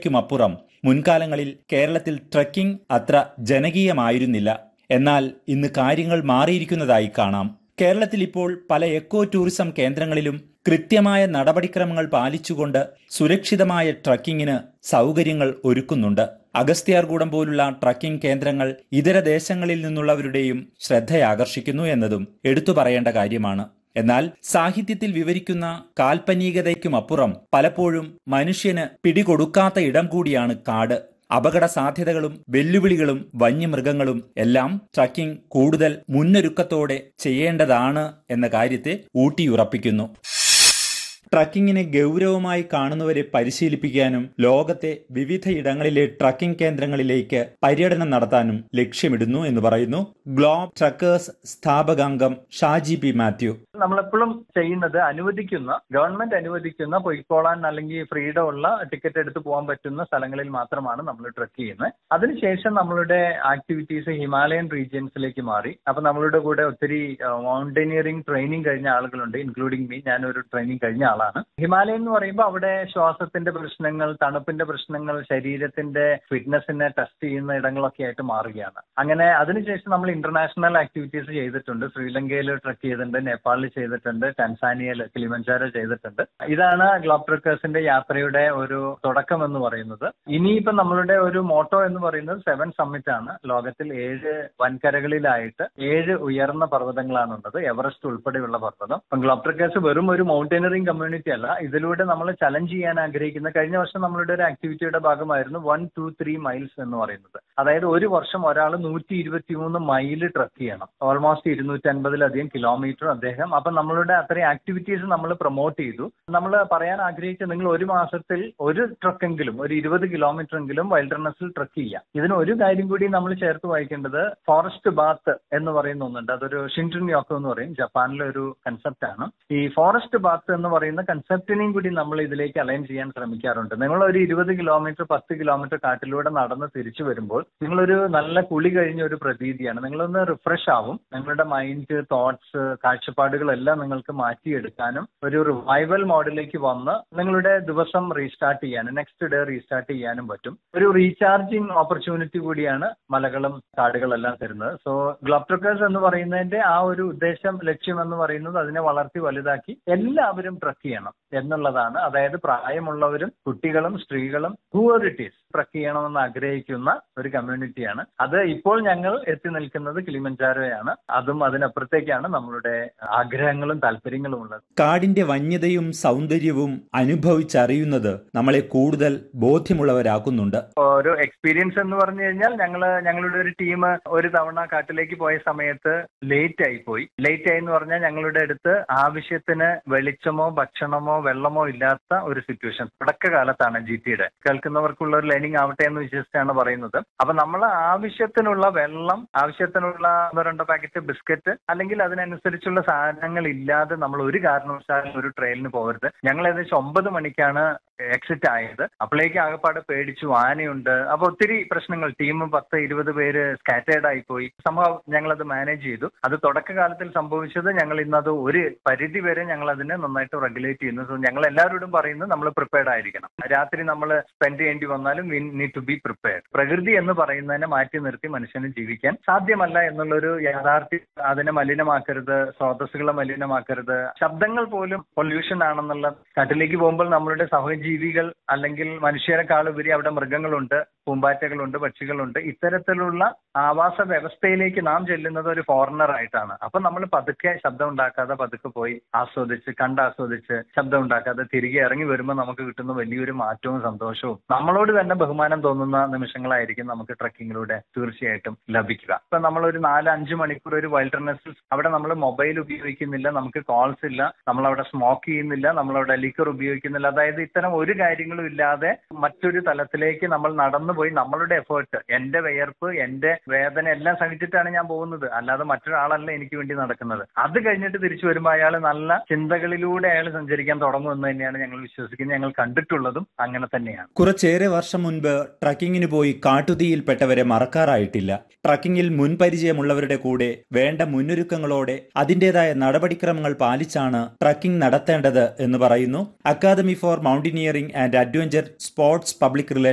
എന്നിവയ്ക്കുമപ്പുറം മുൻകാലങ്ങളിൽ കേരളത്തിൽ ട്രക്കിംഗ് അത്ര ജനകീയമായിരുന്നില്ല എന്നാൽ ഇന്ന് കാര്യങ്ങൾ മാറിയിരിക്കുന്നതായി കാണാം കേരളത്തിൽ ഇപ്പോൾ പല എക്കോ ടൂറിസം കേന്ദ്രങ്ങളിലും കൃത്യമായ നടപടിക്രമങ്ങൾ പാലിച്ചുകൊണ്ട് സുരക്ഷിതമായ ട്രക്കിങ്ങിന് സൗകര്യങ്ങൾ ഒരുക്കുന്നുണ്ട് അഗസ്ത്യാർകൂടം പോലുള്ള ട്രക്കിംഗ് കേന്ദ്രങ്ങൾ ഇതര ദേശങ്ങളിൽ നിന്നുള്ളവരുടെയും ശ്രദ്ധയാകർഷിക്കുന്നു എന്നതും എടുത്തു പറയേണ്ട കാര്യമാണ് എന്നാൽ സാഹിത്യത്തിൽ വിവരിക്കുന്ന കാൽപ്പനികതയ്ക്കുമപ്പുറം പലപ്പോഴും മനുഷ്യന് പിടികൊടുക്കാത്ത ഇടം കൂടിയാണ് കാട് അപകട സാധ്യതകളും വെല്ലുവിളികളും വന്യമൃഗങ്ങളും എല്ലാം ട്രക്കിംഗ് കൂടുതൽ മുന്നൊരുക്കത്തോടെ ചെയ്യേണ്ടതാണ് എന്ന കാര്യത്തെ ഊട്ടിയുറപ്പിക്കുന്നു ട്രക്കിങ്ങിനെ ഗൗരവമായി കാണുന്നവരെ പരിശീലിപ്പിക്കാനും ലോകത്തെ വിവിധയിടങ്ങളിലെ ട്രക്കിംഗ് കേന്ദ്രങ്ങളിലേക്ക് പര്യടനം നടത്താനും ലക്ഷ്യമിടുന്നു എന്ന് പറയുന്നു ഗ്ലോബ് ട്രക്കേഴ്സ് സ്ഥാപകാംഗം ഷാജി പി മാത്യു നമ്മളെപ്പോഴും ചെയ്യുന്നത് അനുവദിക്കുന്ന ഗവൺമെന്റ് അനുവദിക്കുന്ന പൊയ്ക്കോളാൻ അല്ലെങ്കിൽ ഫ്രീഡം ഉള്ള ടിക്കറ്റ് എടുത്ത് പോകാൻ പറ്റുന്ന സ്ഥലങ്ങളിൽ മാത്രമാണ് നമ്മൾ ട്രക്ക് ചെയ്യുന്നത് അതിനുശേഷം നമ്മളുടെ ആക്ടിവിറ്റീസ് ഹിമാലയൻ റീജിയൻസിലേക്ക് മാറി അപ്പൊ നമ്മളുടെ കൂടെ ഒത്തിരി മൗണ്ടനിയറിംഗ് ട്രെയിനിങ് കഴിഞ്ഞ ആളുകളുണ്ട് ഇൻക്ലൂഡിംഗ് മീ ഞാനൊരു ട്രെയിനിങ് കഴിഞ്ഞ ആളാണ് ഹിമാലയൻ എന്ന് പറയുമ്പോൾ അവിടെ ശ്വാസത്തിന്റെ പ്രശ്നങ്ങൾ തണുപ്പിന്റെ പ്രശ്നങ്ങൾ ശരീരത്തിന്റെ ഫിറ്റ്നസിനെ ടെസ്റ്റ് ചെയ്യുന്ന ഇടങ്ങളൊക്കെ ആയിട്ട് മാറുകയാണ് അങ്ങനെ അതിനുശേഷം നമ്മൾ ഇന്റർനാഷണൽ ആക്ടിവിറ്റീസ് ചെയ്തിട്ടുണ്ട് ശ്രീലങ്കയിൽ ട്രക്ക് ചെയ്തിട്ടുണ്ട് നേപ്പാളിൽ ചെയ്തിട്ടുണ്ട് ടാൻസാനിയയിൽ കിളിമഞ്ചാരോ ചെയ്തിട്ടുണ്ട് ഇതാണ് ഗ്ലോബ് ട്രക്കേഴ്സിന്റെ യാത്രയുടെ ഒരു തുടക്കം എന്ന് പറയുന്നത് ഇനിയിപ്പോ നമ്മളുടെ ഒരു മോട്ടോ എന്ന് പറയുന്നത് സെവൻ സമ്മിറ്റ് ആണ് ലോകത്തിൽ ഏഴ് വൻകരകളിലായിട്ട് ഏഴ് ഉയർന്ന പർവ്വതങ്ങളാണുള്ളത് എവറസ്റ്റ് ഉൾപ്പെടെയുള്ള പർവ്വതം അപ്പം ഗ്ലോബ് ട്രക്കേഴ്സ് വെറും ഒരു മൗണ്ടനറിംഗ് കമ്മ്യൂണിറ്റി അല്ല ഇതിലൂടെ നമ്മൾ ചലഞ്ച് ചെയ്യാൻ ആഗ്രഹിക്കുന്ന കഴിഞ്ഞ വർഷം നമ്മളുടെ ഒരു ആക്ടിവിറ്റിയുടെ ഭാഗമായിരുന്നു വൺ ടു ത്രീ മൈൽസ് എന്ന് പറയുന്നത് അതായത് ഒരു വർഷം ഒരാൾ നൂറ്റി ഇരുപത്തിമൂന്ന് മൈല് ട്രക്ക് ചെയ്യണം ഓൾമോസ്റ്റ് ഇരുന്നൂറ്റി അൻപതിലധികം കിലോമീറ്റർ അദ്ദേഹം അപ്പൊ നമ്മളുടെ അത്രയും ആക്ടിവിറ്റീസ് നമ്മൾ പ്രൊമോട്ട് ചെയ്തു നമ്മൾ പറയാൻ ആഗ്രഹിച്ച നിങ്ങൾ ഒരു മാസത്തിൽ ഒരു ട്രക്കെങ്കിലും ഒരു ഇരുപത് കിലോമീറ്റർ എങ്കിലും വൈൽഡർനെസ്സിൽ ട്രക്ക് ചെയ്യാം ഇതിന് ഒരു കാര്യം കൂടി നമ്മൾ ചേർത്ത് വായിക്കേണ്ടത് ഫോറസ്റ്റ് ബാത്ത് എന്ന് പറയുന്ന ഒന്നുണ്ട് അതൊരു ഷിൻട്രിൻ യോക്കോ എന്ന് പറയും ജപ്പാനിലെ ഒരു കൺസെപ്റ്റ് ആണ് ഈ ഫോറസ്റ്റ് ബാത്ത് എന്ന് പറയുന്ന കൺസെപ്റ്റിനെയും കൂടി നമ്മൾ ഇതിലേക്ക് അലൈൻ ചെയ്യാൻ ശ്രമിക്കാറുണ്ട് നിങ്ങൾ ഒരു ഇരുപത് കിലോമീറ്റർ പത്ത് കിലോമീറ്റർ കാട്ടിലൂടെ നടന്ന് തിരിച്ചു വരുമ്പോൾ നിങ്ങളൊരു നല്ല കുളി കഴിഞ്ഞ ഒരു പ്രതീതിയാണ് നിങ്ങളൊന്ന് റിഫ്രഷ് ആവും നിങ്ങളുടെ മൈൻഡ് തോട്ട്സ് കാഴ്ചപ്പാടുകളെല്ലാം നിങ്ങൾക്ക് മാറ്റിയെടുക്കാനും ഒരു റിവൈവൽ മോഡിലേക്ക് വന്ന് നിങ്ങളുടെ ദിവസം റീസ്റ്റാർട്ട് ചെയ്യാനും നെക്സ്റ്റ് ഡേ റീസ്റ്റാർട്ട് ചെയ്യാനും പറ്റും ഒരു റീചാർജിങ് ഓപ്പർച്യൂണിറ്റി കൂടിയാണ് മലകളും കാടുകളെല്ലാം തരുന്നത് സോ ഗ്ലോബ് ട്രക്കേഴ്സ് എന്ന് പറയുന്നതിന്റെ ആ ഒരു ഉദ്ദേശം ലക്ഷ്യം എന്ന് പറയുന്നത് അതിനെ വളർത്തി വലുതാക്കി എല്ലാവരും ട്രക്ക് ചെയ്യണം എന്നുള്ളതാണ് അതായത് പ്രായമുള്ളവരും കുട്ടികളും സ്ത്രീകളും ഹൂവർ ഇറ്റ് ഈസ് ട്രക്ക് ചെയ്യണമെന്ന് ആഗ്രഹിക്കുന്ന ഒരു കമ്മ്യൂണിറ്റിയാണ് അത് ഇപ്പോൾ ഞങ്ങൾ എത്തി നിൽക്കുന്നത് കിളിമഞ്ചാരോയാണ് അതും അതിനപ്പുറത്തേക്കാണ് നമ്മളുടെ ആഗ്രഹങ്ങളും താല്പര്യങ്ങളും ഉള്ളത് കാടിന്റെ വന്യതയും സൗന്ദര്യവും അനുഭവിച്ചറിയുന്നത് നമ്മളെ കൂടുതൽ ബോധ്യമുള്ളവരാക്കുന്നുണ്ട് ഒരു എക്സ്പീരിയൻസ് എന്ന് പറഞ്ഞു കഴിഞ്ഞാൽ ഞങ്ങൾ ഞങ്ങളുടെ ഒരു ടീം ഒരു തവണ കാട്ടിലേക്ക് പോയ സമയത്ത് ലേറ്റ് ആയി പോയി ലേറ്റ് ആയി എന്ന് പറഞ്ഞാൽ ഞങ്ങളുടെ അടുത്ത് ആവശ്യത്തിന് വെളിച്ചമോ ഭക്ഷണമോ വെള്ളമോ ഇല്ലാത്ത ഒരു സിറ്റുവേഷൻ തുടക്കകാലത്താണ് ജി ടിയുടെ കേൾക്കുന്നവർക്കുള്ള ഒരു ലേണിംഗ് ആവട്ടെ എന്ന് വിശ്വസിച്ചാണ് പറയുന്നത് അപ്പൊ നമ്മൾ ആവശ്യത്തിനുള്ള വെള്ളം ആവശ്യത്തിനുള്ള ഒന്നോ രണ്ടോ പാക്കറ്റ് ബിസ്ക്കറ്റ് അല്ലെങ്കിൽ അതിനനുസരിച്ചുള്ള സാധനങ്ങൾ ഇല്ലാതെ നമ്മൾ ഒരു കാരണവശാലും ഒരു ട്രെയിനിന് പോകരുത് ഞങ്ങൾ ഏകദേശം ഒമ്പത് മണിക്കാണ് എക്സിറ്റ് ആയത് അപ്പോഴേക്ക് ആകപ്പാടെ പേടിച്ചു ആനയുണ്ട് അപ്പൊ ഒത്തിരി പ്രശ്നങ്ങൾ ടീം പത്ത് ഇരുപത് പേര് സ്കാറ്റേർഡ് ആയി പോയി സംഭവം ഞങ്ങളത് മാനേജ് ചെയ്തു അത് തുടക്കകാലത്തിൽ സംഭവിച്ചത് ഞങ്ങൾ ഇന്നത് ഒരു പരിധി വരെ ഞങ്ങൾ അതിനെ നന്നായിട്ട് റെഗുലേറ്റ് ചെയ്യുന്നു സോ ഞങ്ങൾ എല്ലാവരോടും പറയുന്നത് നമ്മൾ പ്രിപ്പയർഡ് ആയിരിക്കണം രാത്രി നമ്മൾ സ്പെൻഡ് ചെയ്യേണ്ടി വന്നാലും we need to be prepared പ്രകൃതി എന്ന് പറയുന്നതിനെ മാറ്റി നിർത്തി മനുഷ്യന് ജീവിക്കാൻ സാധ്യമല്ല എന്നുള്ളൊരു യാഥാർത്ഥ്യം അതിനെ മലിനമാക്കരുത് സ്രോതസ്സുകളെ മലിനമാക്കരുത് ശബ്ദങ്ങൾ പോലും പൊല്യൂഷൻ ആണെന്നുള്ള കാട്ടിലേക്ക് പോകുമ്പോൾ നമ്മളുടെ സഹജീവികൾ അല്ലെങ്കിൽ മനുഷ്യരെക്കാൾ ഉപരി അവിടെ മൃഗങ്ങളുണ്ട് പൂമ്പാറ്റകളുണ്ട് പക്ഷികളുണ്ട് ഇത്തരത്തിലുള്ള ആവാസ വ്യവസ്ഥയിലേക്ക് നാം ചെല്ലുന്നത് ഒരു ഫോറിനർ ആയിട്ടാണ് അപ്പൊ നമ്മൾ പതുക്കെ ശബ്ദം ഉണ്ടാക്കാതെ പതുക്കെ പോയി ആസ്വദിച്ച് കണ്ടാസ്വദിച്ച് ശബ്ദം ഉണ്ടാക്കാതെ തിരികെ ഇറങ്ങി വരുമ്പോൾ നമുക്ക് കിട്ടുന്ന വലിയൊരു മാറ്റവും സന്തോഷവും നമ്മളോട് തന്നെ ബഹുമാനം തോന്നുന്ന നിമിഷങ്ങളായിരിക്കും നമുക്ക് ട്രക്കിങ്ങിലൂടെ തീർച്ചയായിട്ടും ലഭിക്കുക ഇപ്പൊ നമ്മൾ ഒരു നാല് അഞ്ച് മണിക്കൂർ ഒരു വൈൽഡർനെസ്സിൽ അവിടെ നമ്മൾ മൊബൈൽ ഉപയോഗിക്കുന്നില്ല നമുക്ക് കോൾസ് ഇല്ല നമ്മൾ അവിടെ സ്മോക്ക് ചെയ്യുന്നില്ല നമ്മൾ അവിടെ ലിക്കർ ഉപയോഗിക്കുന്നില്ല അതായത് ഇത്തരം ഒരു കാര്യങ്ങളും ഇല്ലാതെ മറ്റൊരു തലത്തിലേക്ക് നമ്മൾ നടന്നു പോയി നമ്മളുടെ എഫേർട്ട് എന്റെ വിയർപ്പ് എന്റെ വേദന എല്ലാം സഹിച്ചിട്ടാണ് ഞാൻ പോകുന്നത് അല്ലാതെ മറ്റൊരാളല്ല എനിക്ക് വേണ്ടി നടക്കുന്നത് അത് കഴിഞ്ഞിട്ട് തിരിച്ചു വരുമ്പോൾ അയാൾ നല്ല ചിന്തകളിലൂടെ അയാൾ സഞ്ചരിക്കാൻ തുടങ്ങുമെന്ന് തന്നെയാണ് ഞങ്ങൾ വിശ്വസിക്കുന്നത് ഞങ്ങൾ കണ്ടിട്ടുള്ളതും അങ്ങനെ തന്നെയാണ് കുറച്ചേറെ വർഷം മുൻപ് ട്രക്കിങ്ങിന് പോയി കാട്ടുതീയിൽപ്പെട്ടവരെ മറക്കാറായിട്ടില്ല ട്രക്കിങ്ങിൽ മുൻപരിചയമുള്ളവരുടെ കൂടെ വേണ്ട മുന്നൊരുക്കങ്ങളോടെ അതിന്റേതായ നടപടിക്രമങ്ങൾ പാലിച്ചാണ് ട്രക്കിംഗ് നടത്തേണ്ടത് എന്ന് പറയുന്നു academy for mountaineering and adventure sports public relation